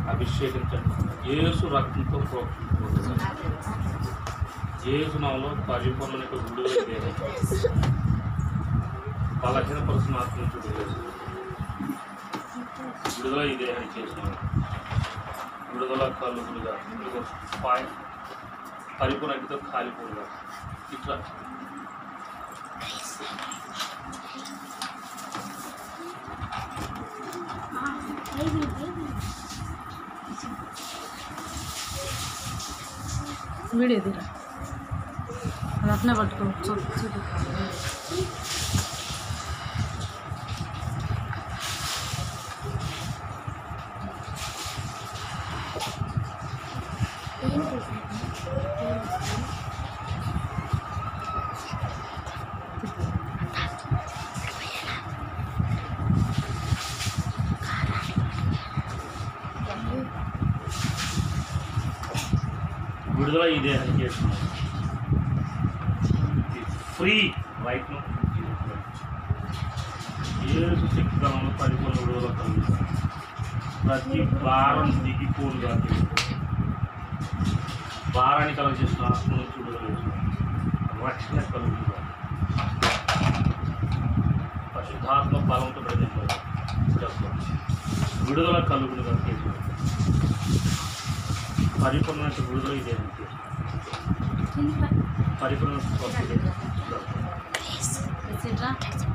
అభిషేకించండి యేసు రక్తంతో ప్రోక్షించబడుతుంది యేసు నామలో పరిపూర్ణ విడుదల లేదు బలహీన పరుసిన ఆత్మ నుంచి విడుదల విడుదల ఈ దేహాన్ని చేసినాము విడుదల కలుగులుగా ఇదిగో పాయ పరిపూర్ణతో కాలిపోరుగా ఇట్లా వీడియో తీరా అది అట్నే పట్టుకో చూ- చూపి విడుదల ఈ దేహాన్ని చేస్తున్నాము ఫ్రీ రైట్ ఏసు శక్తికాలంలో పరిపూర్ణ విడుదల కలుగుతుంది ప్రతి భారం దిగిపోలుగా భారాన్ని కలుగజేసిన ఆత్మ నుంచి విడుదల చేస్తున్నాం. రక్షణ కలుగుతుంది పరిశుద్ధాత్మ బలంతో ప్రజలు విడుదల కలుగులుగా కేసు పరిపూర్ణ విడుదల ఇదే పరిపూర్ణ స్వస్థత. ఎట్లా